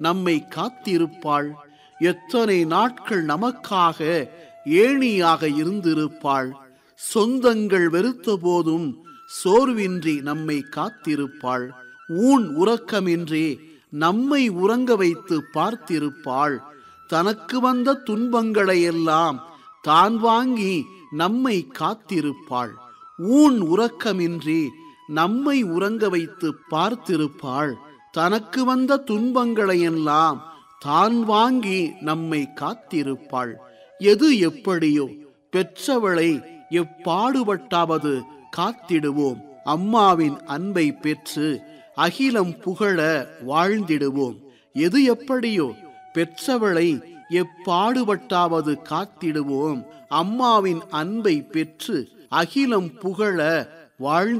நம்மை காத்திருப்பாள் எத்தனை நாட்கள் நமக்காக ஏணியாக இருந்திருப்பாள் சொந்தங்கள் வெறுத்த போதும் சோர்வின்றி நம்மை காத்திருப்பாள் ஊன் உறக்கமின்றி நம்மை உறங்க வைத்து பார்த்திருப்பாள் தனக்கு வந்த துன்பங்களை எல்லாம் தான் வாங்கி நம்மை காத்திருப்பாள் ஊன் உறக்கமின்றி நம்மை உறங்க வைத்து பார்த்திருப்பாள் தனக்கு வந்த துன்பங்களை எல்லாம் தான் வாங்கி நம்மை காத்திருப்பாள் எது எப்படியோ பெற்றவளை எப்பாடுபட்டாவது காத்திடுவோம் அம்மாவின் அன்பை பெற்று அகிலம் புகழ வாழ்ந்திடுவோம் எது எப்படியோ பெற்றவளை எப்பாடுபட்டாவது காத்திடுவோம் அம்மாவின் அன்பை பெற்று அகிலம் புகழ வாழ்ந்து